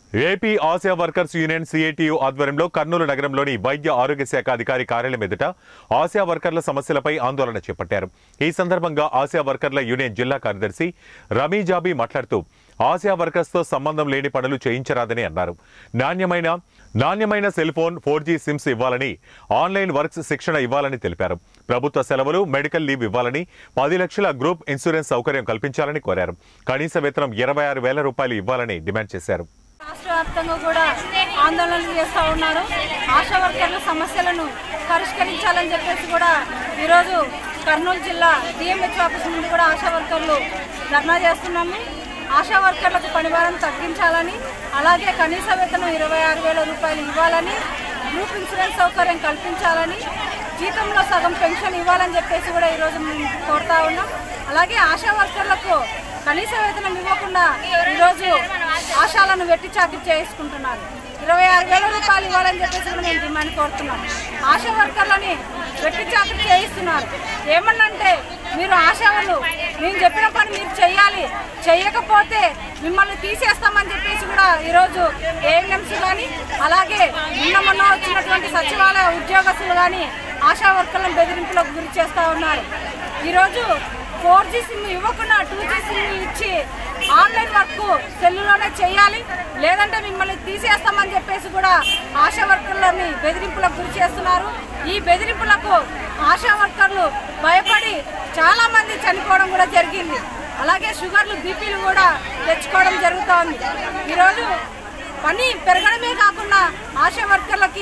AP ASHA workers union CITU ఆధ్వర్యంలో కర్నూలు నగరంలోని వైద్య ఆరోగ్య శాఖ అధికారి కార్యాలయం ఎదుట ఆసియా వర్కర్ల సమస్యలపై ఆందోళన చేపట్టారు ఈ సందర్భంగా ఆసియా వర్కర్ల యూనియన్ జిల్లా కార్యదర్శి రమీజాబీ మాట్లాడుతూ ఆసియా వర్కర్స్తో సంబంధం లేని పనులు చేయించరాదని అన్నారు నాణ్యమైన నాణ్యమైన cell phone four G sims ఇవ్వాలని ఆన్లైన్ వర్క్స్ శిక్షణ ఇవ్వాలని తెలిపారు ప్రభుత్వ సెలవులు మెడికల్ లీవ్ ఇవ్వాలని పది లక్షల గ్రూప్ ఇన్సూరెన్స్ సౌకర్యం కల్పించాలని కోరారు కనీస వేతనం ఇరవై ఆరు వేల రూపాయలు ఇవ్వాలని డిమాండ్ చేశారు రాష్ట్ర వ్యాప్తంగా కూడా ఆందోళనలు చేస్తూ ఉన్నారు ఆశా వర్కర్ల సమస్యలను పరిష్కరించాలని చెప్పేసి కూడా ఈరోజు కర్నూలు జిల్లా డిఎంహెచ్ ఆఫీస్ ముందు కూడా ఆశా వర్కర్లు ధర్నా చేస్తున్నాము ఆశా వర్కర్లకు పనిభారం తగ్గించాలని అలాగే కనీస వేతనం ఇరవై ఆరు వేల రూపాయలు ఇవ్వాలని గ్రూప్ ఇన్సూరెన్స్ సౌకర్యం కల్పించాలని జీతంలో సగం పెన్షన్ ఇవ్వాలని చెప్పేసి కూడా ఈరోజు మేము కోరుతా ఉన్నాం అలాగే ఆశా వర్కర్లకు కనీస వేతనం ఇవ్వకుండా ఈరోజు ఆశాలను వెట్టి చాకరీ చేసుకుంటున్నారు ఇరవై ఆరు వేల రూపాయలు ఇవ్వాలని చెప్పేసి కూడా మేము డిమాండ్ కోరుతున్నాం ఆశా వర్కర్లని వెట్టి చాకరీ చేయిస్తున్నారు ఏమన్నంటే మీరు ఆశా వాళ్ళు మేము చెప్పిన పని మీరు చెయ్యాలి చెయ్యకపోతే మిమ్మల్ని తీసేస్తామని చెప్పేసి కూడా ఈరోజు ఏఎన్ఎంసీ కానీ అలాగే నిన్న మొన్న వచ్చినటువంటి సచివాలయ ఉద్యోగస్తులు కానీ ఆశా వర్కర్లను బెదిరింపులకు గురి చేస్తూ ఉన్నారు ఈరోజు ఫోర్ జీ సిమ్ ఇవ్వకుండా టూ జీ సిమ్ ఇచ్చి ఆన్లైన్ వర్క్ సెల్లులోనే చేయాలి లేదంటే మిమ్మల్ని తీసేస్తామని చెప్పేసి కూడా ఆశా వర్కర్లని బెదిరింపులకు గురి చేస్తున్నారు ఈ బెదిరింపులకు ఆశా వర్కర్లు భయపడి చాలా మంది చనిపోవడం కూడా జరిగింది అలాగే షుగర్లు బీపీలు కూడా తెచ్చుకోవడం జరుగుతోంది ఈరోజు పని పెరగడమే కాకుండా ఆశా వర్కర్లకి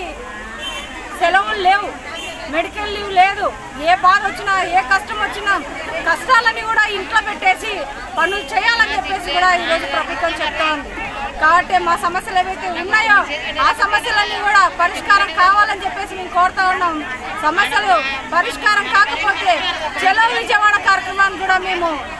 సెలవులు లేవు మెడికల్ లీవ్ లేదు ఏ బాధ వచ్చినా ఏ కష్టం వచ్చినా కష్టాలని కూడా ఇంట్లో పెట్టేసి పనులు చేయాలని చెప్పేసి కూడా ఈరోజు ప్రభుత్వం చెప్తా ఉంది కాబట్టి మా సమస్యలు ఏవైతే ఉన్నాయో ఆ సమస్యలన్నీ కూడా పరిష్కారం కావాలని చెప్పేసి మేము కోరుతా ఉన్నాం సమస్యలు పరిష్కారం కాకపోతే చలో విజయవాడ కార్యక్రమాన్ని కూడా మేము